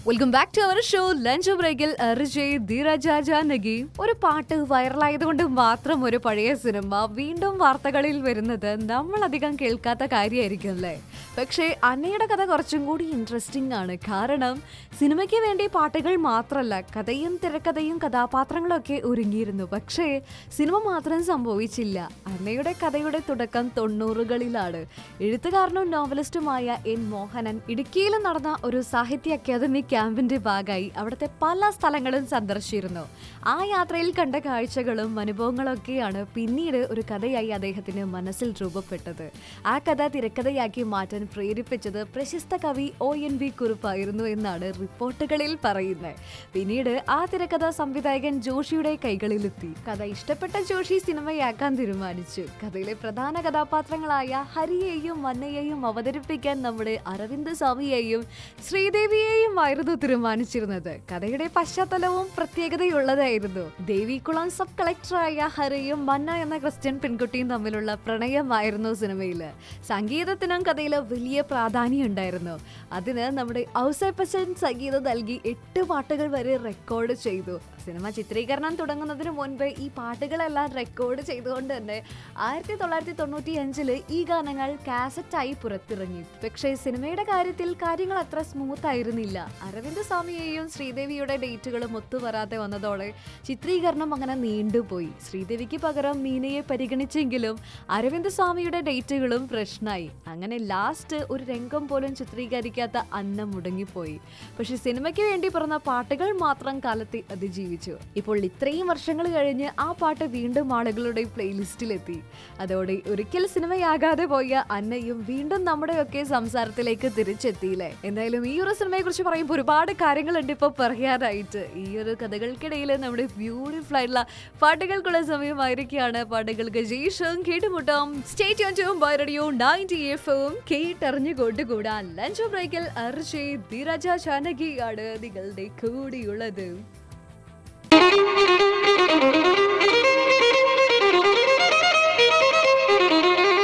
welcome back to our show lunch ബ്രേക്കിൽ അർജയ് ധീരജ ജാനകി ഒരു പാട്ട് വൈറലായതുകൊണ്ട് മാത്രം ഒരു പഴയ സിനിമ വീണ്ടും വാർത്തകളിൽ വരുന്നത് നമ്മൾ അധികം കേൾക്കാത്ത കാര്യമായിരിക്കും അല്ലേ പക്ഷേ അന്നയുടെ കഥ കുറച്ചും കൂടി ഇൻട്രസ്റ്റിംഗ് ആണ് കാരണം സിനിമയ്ക്ക് വേണ്ടി പാട്ടുകൾ മാത്രമല്ല കഥയും തിരക്കഥയും കഥാപാത്രങ്ങളും ഒക്കെ ഒരുങ്ങിയിരുന്നു പക്ഷേ സിനിമ മാത്രം സംഭവിച്ചില്ല അന്നയുടെ കഥയുടെ തുടക്കം തൊണ്ണൂറുകളിലാണ് എഴുത്തുകാരനും നോവലിസ്റ്റുമായ എൻ മോഹനൻ ഇടുക്കിയിൽ നടന്ന ഒരു സാഹിത്യ അക്കാദമി ക്യാമ്പിന്റെ ഭാഗമായി അവിടുത്തെ പല സ്ഥലങ്ങളും സന്ദർശിച്ചിരുന്നു ആ യാത്രയിൽ കണ്ട കാഴ്ചകളും അനുഭവങ്ങളും ഒക്കെയാണ് പിന്നീട് ഒരു കഥയായി അദ്ദേഹത്തിന് മനസ്സിൽ രൂപപ്പെട്ടത് ആ കഥ തിരക്കഥയാക്കി മാറ്റാൻ പ്രേരിപ്പിച്ചത് പ്രശസ്ത കവി ഒ എൻ വി കുറുപ്പായിരുന്നു എന്നാണ് റിപ്പോർട്ടുകളിൽ പറയുന്നത് പിന്നീട് ആ തിരക്കഥ സംവിധായകൻ ജോഷിയുടെ കൈകളിലെത്തി കഥ ഇഷ്ടപ്പെട്ട ജോഷി സിനിമയാക്കാൻ തീരുമാനിച്ചു കഥയിലെ പ്രധാന കഥാപാത്രങ്ങളായ ഹരിയെയും മന്നയെയും അവതരിപ്പിക്കാൻ നമ്മുടെ അരവിന്ദ് സ്വാമിയെയും ശ്രീദേവിയെയും ആയിരുന്നു തീരുമാനിച്ചിരുന്നത് കഥയുടെ പശ്ചാത്തലവും പ്രത്യേകതയുള്ളതായിരുന്നു ദേവികുളം സബ് കളക്ടറായ ഹരിയും മന്ന എന്ന ക്രിസ്ത്യൻ പെൺകുട്ടിയും തമ്മിലുള്ള പ്രണയമായിരുന്നു സിനിമയിൽ സംഗീതത്തിനും കഥയിൽ വലിയ പ്രാധാന്യം ഉണ്ടായിരുന്നു അതിന് നമ്മുടെ ഔസേപ്പച്ചൻ സംഗീതം നൽകി എട്ട് പാട്ടുകൾ വരെ റെക്കോർഡ് ചെയ്തു സിനിമ ചിത്രീകരണം തുടങ്ങുന്നതിന് മുൻപ് ഈ പാട്ടുകളെല്ലാം റെക്കോർഡ് ചെയ്തുകൊണ്ട് തന്നെ ആയിരത്തി തൊള്ളായിരത്തി തൊണ്ണൂറ്റി അഞ്ചില് ഈ ഗാനങ്ങൾ കാസറ്റായി പുറത്തിറങ്ങി പക്ഷേ സിനിമയുടെ കാര്യത്തിൽ കാര്യങ്ങൾ അത്ര സ്മൂത്ത് ആയിരുന്നില്ല അരവിന്ദ് സ്വാമിയെയും ശ്രീദേവിയുടെ ഡേറ്റുകളും ഒത്തുവരാതെ വന്നതോടെ ചിത്രീകരണം അങ്ങനെ നീണ്ടുപോയി ശ്രീദേവിക്ക് പകരം മീനയെ പരിഗണിച്ചെങ്കിലും അരവിന്ദ് സ്വാമിയുടെ ഡേറ്റുകളും പ്രശ്നമായി അങ്ങനെ ലാസ്റ്റ് ഒരു രംഗം പോലും ചിത്രീകരിക്കാത്ത അന്ന മുടങ്ങിപ്പോയി പക്ഷെ സിനിമയ്ക്ക് വേണ്ടി പിറന്ന പാട്ടുകൾ മാത്രം കാലത്തെ അതിജീവിച്ചു ഇപ്പോൾ ഇത്രയും വർഷങ്ങൾ കഴിഞ്ഞ് ആ പാട്ട് വീണ്ടും ആളുകളുടെ പ്ലേലിസ്റ്റിലെത്തി അതോടെ ഒരിക്കൽ സിനിമയാകാതെ പോയ അന്നയും വീണ്ടും നമ്മുടെയൊക്കെ സംസാരത്തിലേക്ക് തിരിച്ചെത്തിയില്ലേ എന്തായാലും ഈ ഒരു സിനിമയെ കുറിച്ച് പറയുമ്പോൾ ഒരുപാട് കാര്യങ്ങളുണ്ട് ഇപ്പോൾ പറയാനായിട്ട് ഈ ഒരു കഥകൾക്കിടയിൽ നമ്മുടെ ബ്യൂട്ടിഫുൾ ആയിട്ടുള്ള പാട്ടുകൾക്കുള്ള സമയമായിരിക്കുകയാണ് പാട്ടുകൾക്ക് ശേഷം കേട്ടുമുട്ടാം സ്റ്റേറ്റ് ബൈ റേഡിയോ നയൻറ്റി എഫും കേട്ടറിഞ്ഞുകൊണ്ട് കൂടാൻ ലഞ്ച് ബ്രേക്കിൽ അർജയ് ധീരജ ചാനകിയാണ് നിങ്ങളുടെ കൂടിയുള്ളത്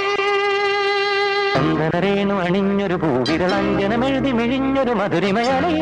ചന്ദനരേണു അണിഞ്ഞൊരു പൂവിരളഞ്ജനമെഴുതി മിഴിഞ്ഞൊരു മധുരിമയാളി